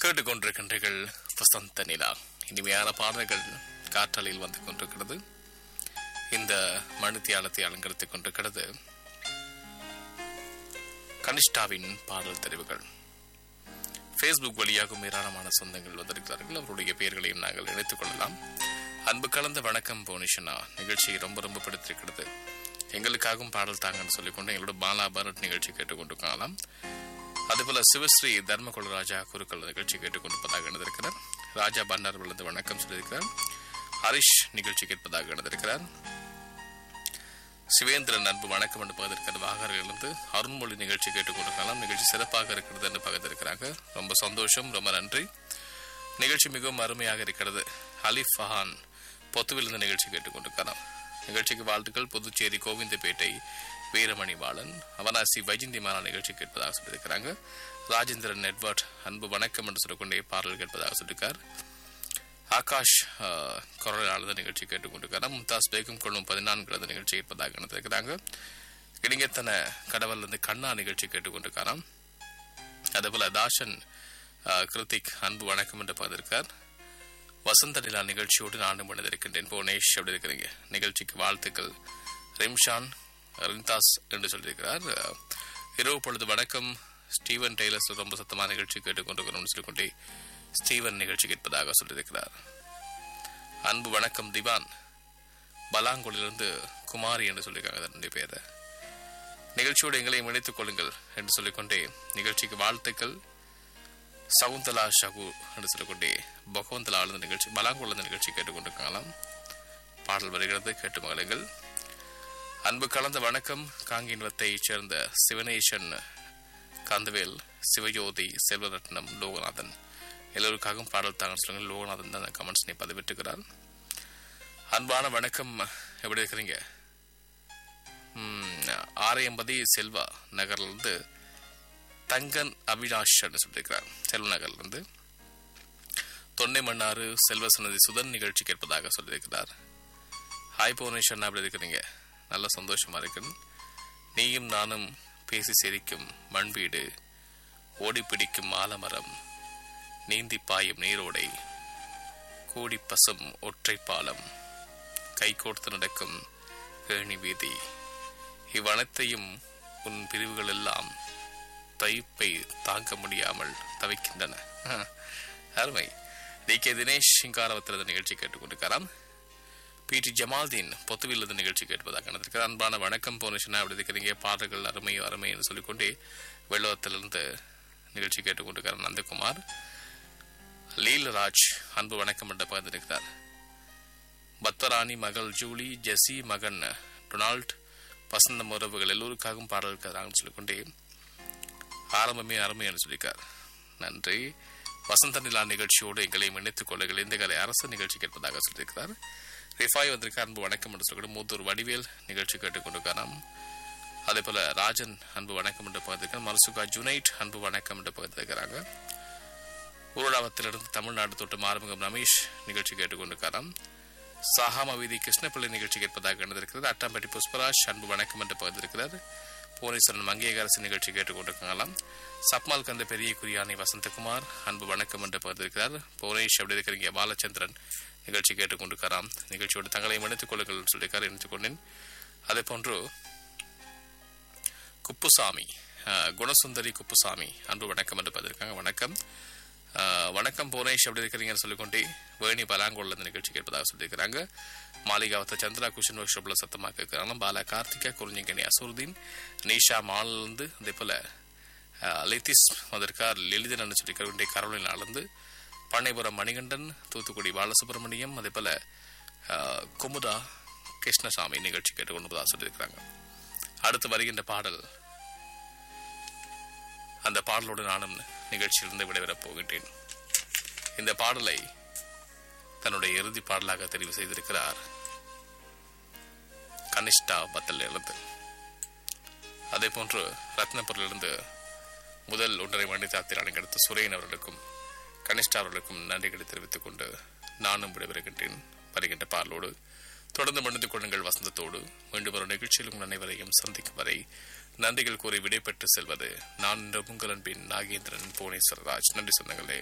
கேட்டுக்கொண்டிருக்கின்றீர்கள் வசந்த நிலா இனிமையான பாடல்கள் காற்றலையில் வந்து கொண்டிருக்கிறது இந்த மணித்தியாலத்தை அலங்கரித்துக் கொண்டிருக்கிறது கனிஷ்டாவின் பாடல் தெரிவுகள் ஃபேஸ்புக் வழியாகவும் ஏராளமான சொந்தங்கள் வந்திருக்கிறார்கள் அவருடைய பெயர்களையும் நாங்கள் இணைத்துக் கொள்ளலாம் அன்பு கலந்த வணக்கம் போனிஷனா நிகழ்ச்சி ரொம்ப ரொம்ப பிடித்திருக்கிறது எங்களுக்காகவும் பாடல் தாங்கன்னு சொல்லிக்கொண்டு எங்களோட பாலா பரத் நிகழ்ச்சி கேட்டுக்கொண்டு காணலாம் அதுபோல சிவஸ்ரீ தர்மகுல ராஜா குருக்கள் நிகழ்ச்சி கேட்டுக்கொண்டிருப்பதாக இணைந்திருக்கிறார் ராஜா பண்டார் விழுந்து வணக்கம் சொல்லியிருக்கிறார் ஹரிஷ் நிகழ்ச்சி கேட்பதாக இணைந்திருக்கிறார் சிவேந்திரன் அன்பு வணக்கம் என்று பகிர்ந்திருக்கிறது வாகரிலிருந்து அருண்மொழி நிகழ்ச்சி கேட்டுக்கொண்டிருக்கலாம் நிகழ்ச்சி சிறப்பாக இருக்கிறது என்று பகிர்ந்திருக்கிறாங்க ரொம்ப சந்தோஷம் ரொம்ப நன்றி நிகழ்ச்சி மிகவும் அருமையாக இருக்கிறது அலிஃப் ஃபஹான் பொத்துவிலிருந்து நிகழ்ச்சி கேட்டுக்கொண்டிருக்கலாம் நிகழ்ச்சிக்கு வாழ்த்துக்கள் புதுச்சேரி கோவிந்தப்பேட்டை வீரமணி பாலன் அவனாசி வைஜந்தி மாலா நிகழ்ச்சி கேட்பதாக சொல்லியிருக்கிறாங்க ராஜேந்திரன் நெட்வர்ட் அன்பு வணக்கம் என்று சொல்லிக்கொண்டே பாடல் கேட்பதாக சொல்லியிருக்கார் ஆகாஷ் குரலாளர் நிகழ்ச்சி கேட்டுக்கொண்டிருக்கிறார் மும்தாஸ் பேகம் கொள்ளும் பதினான்கு நிகழ்ச்சி கேட்பதாக நடந்திருக்கிறாங்க இடிங்கத்தன கடவுள் கண்ணா நிகழ்ச்சி கேட்டுக்கொண்டிருக்காராம் அதேபோல தாஷன் கிருத்திக் அன்பு வணக்கம் என்று பார்த்திருக்கார் வசந்த நிலா நிகழ்ச்சியோடு நானும் இணைந்திருக்கின்றேன் புவனேஷ் எப்படி இருக்கிறீங்க நிகழ்ச்சிக்கு வாழ்த்துக்கள் ரிம்ஷான் ரிந்தாஸ் என்று சொல்லியிருக்கிறார் இரவு பொழுது வணக்கம் ஸ்டீவன் டெய்லர்ஸ் ரொம்ப சத்தமான நிகழ்ச்சி கேட்டுக்கொண்டிருக்கிறோம் சொல்லிக்கொண்டே ஸ்டீவன் நிகழ்ச்சி கேட்பதாக சொல்லியிருக்கிறார் அன்பு வணக்கம் திவான் பலாங்குடிலிருந்து குமாரி என்று சொல்லியிருக்காங்க அதனுடைய பேரை நிகழ்ச்சியோடு எங்களையும் இணைத்துக் கொள்ளுங்கள் என்று சொல்லிக்கொண்டே நிகழ்ச்சிக்கு வாழ்த்துக்கள் சகுந்தலா ஷகு என்று சொல்லிக்கொண்டே பகவந்தலா ஆளுந்த நிகழ்ச்சி பலாங்குள்ள நிகழ்ச்சி கேட்டுக்கொண்டிருக்கலாம் பாடல் வருகிறது கேட்டு மகளுங்கள் அன்பு கலந்த வணக்கம் காங்கின்வத்தைச் சேர்ந்த சிவனேசன் கந்தவேல் சிவஜோதி செல்வரத்னம் லோகநாதன் எல்லோருக்காகவும் பாடல் தாங்க சொல்லுங்கள் லோகநாதன் தான் கமெண்ட்ஸ் பதிவிட்டுக்கிறார் அன்பான வணக்கம் எப்படி இருக்கிறீங்க ஆரையம்பதி செல்வா நகர்லேருந்து தங்கன் அவினாஷ் சொல்லியிருக்கிறார் செல்வ நகர்லேருந்து தொண்டை மன்னாறு செல்வ சன்னதி சுதன் நிகழ்ச்சி கேட்பதாக சொல்லியிருக்கிறார் ஹாய் புவனேஸ்வர் எப்படி இருக்கிறீங்க நல்ல சந்தோஷமா இருக்கு நீயும் நானும் பேசி சிரிக்கும் மண் வீடு ஓடி பிடிக்கும் ஆலமரம் நீந்தி பாயும் நீரோடை கூடி பசும் ஒற்றை பாலம் கை கோர்த்து நடக்கும் கேணி வீதி இவ்வனைத்தையும் உன் பிரிவுகள் எல்லாம் தைப்பை தாங்க முடியாமல் தவிக்கின்றன அருமை டி கே தினேஷ் சிங்காரவத்திரது நிகழ்ச்சி கேட்டுக்கொண்டிருக்கிறார் பி டி ஜமால்தீன் பொத்துவில் நிகழ்ச்சி கேட்பதாக நடந்திருக்கிறார் அன்பான வணக்கம் போனுச்சுன்னா அப்படி இருக்கிறீங்க பாடல்கள் அருமை அருமை என்று சொல்லிக்கொண்டே வெள்ளவத்திலிருந்து நிகழ்ச்சி கேட்டுக்கொண்டிருக்கிறார் நந்தகுமார் லீலராஜ் அன்பு வணக்கம் என்று பகிர்ந்திருக்கிறார் பத்வராணி மகள் ஜூலி ஜெசி மகன் டொனால்ட் வசந்த உறவுகள் எல்லோருக்காகவும் பாடல் இருக்கிறாங்கன்னு சொல்லிக்கொண்டே ஆரம்பமே அருமை என்று சொல்லியிருக்கார் நன்றி வசந்த நிலா நிகழ்ச்சியோடு எங்களை இணைத்துக் கொள்ளுங்கள் இந்த கலை அரசு நிகழ்ச்சி கேட்பதாக சொல்லியிருக்கிறார் ரிஃபாய் வந்திருக்கார் அன்பு வணக்கம் என்று சொல்லிட்டு மூத்தூர் வடிவேல் நிகழ்ச்சி கேட்டுக்கொண்டிருக்காராம் அதே போல ராஜன் அன்பு வணக்கம் என்று பகிர்ந்திருக்கார் மர்சுகா ஜுனைட் அன்பு வணக்கம் என்று பகிர்ந்திருக்கிறாங்க ஊரடாவத்திலிருந்து தமிழ்நாடு தொட்டு மாறுமுகம் ரமேஷ் நிகழ்ச்சி கேட்டுக்கொண்டிருக்காராம் சாகாம வீதி கிருஷ்ணபிள்ளை நிகழ்ச்சி கேட்பதாக நடந்திருக்கிறது அட்டாம்பட்டி புஷ்பராஜ் அன்பு வணக்கம் என்று பகிர்ந்திருக்கிறார் புவனேஸ்வரன் மங்கேகரசு நிகழ்ச்சி கேட்டுக்கொண்டிருக்கலாம் சப்மால் கந்த பெரிய குறியானி வசந்தகுமார் அன்பு வணக்கம் என்று பகிர்ந்திருக்கிறார் புவனேஷ் அப்படி இருக்கிறீங்க பாலச்சந்திரன் நிகழ்ச்சி கேட்டுக்கொண்டிருக்கிறார் நிகழ்ச்சியோடு தங்களை இணைத்துக் கொள்ளுங்கள் சொல்லியிருக்கார் இணைத்துக் கொண்டேன் அதே போன்று குப்புசாமி குணசுந்தரி குப்புசாமி அன்பு வணக்கம் என்று பதிருக்காங்க வணக்கம் வணக்கம் புவனேஷ் எப்படி இருக்கிறீங்கன்னு சொல்லிக்கொண்டே வேணி பலாங்கோல்ல இந்த நிகழ்ச்சி கேட்பதாக சொல்லியிருக்கிறாங்க மாளிகாவத்த சந்திரா குஷன் ஒர்க் ஷாப்ல சத்தமாக கேட்கிறாங்க பாலா கார்த்திகா குறிஞ்சிங்கனி அசூர்தீன் நீஷா மாலிலிருந்து அதே போல லித்திஸ் வந்திருக்கார் லலிதன் சொல்லியிருக்கிற கரோலின் ஆளந்து பண்ணைபுரம் மணிகண்டன் தூத்துக்குடி பாலசுப்ரமணியம் அதே போல குமுதா கிருஷ்ணசாமி நிகழ்ச்சி கேட்டுக்கொண்டுதான் சொல்லியிருக்கிறாங்க அடுத்து வருகின்ற பாடல் அந்த பாடலோடு நானும் நிகழ்ச்சியிலிருந்து விடைபெறப் போகின்றேன் இந்த பாடலை தன்னுடைய இறுதி பாடலாக தெரிவு செய்திருக்கிறார் கனிஷ்டா பத்தல் இருந்து அதே போன்று ரத்னபுரிலிருந்து முதல் ஒன்றரை மணி தாத்திரானை அடுத்து சுரேன் அவர்களுக்கும் கனிஷ்டா அவர்களுக்கும் நன்றிகளை தெரிவித்துக் கொண்டு நானும் விடைபெறுகின்றேன் வருகின்ற பாடலோடு தொடர்ந்து மணிந்து கொள்ளுங்கள் வசந்தத்தோடு மீண்டும் ஒரு நிகழ்ச்சியில் உங்கள் அனைவரையும் சந்திக்கும் வரை நன்றிகள் கூறி விடைபெற்று செல்வது நான் உங்கள் அன்பின் நாகேந்திரன் புவனேஸ்வரராஜ் நன்றி சொந்தங்களே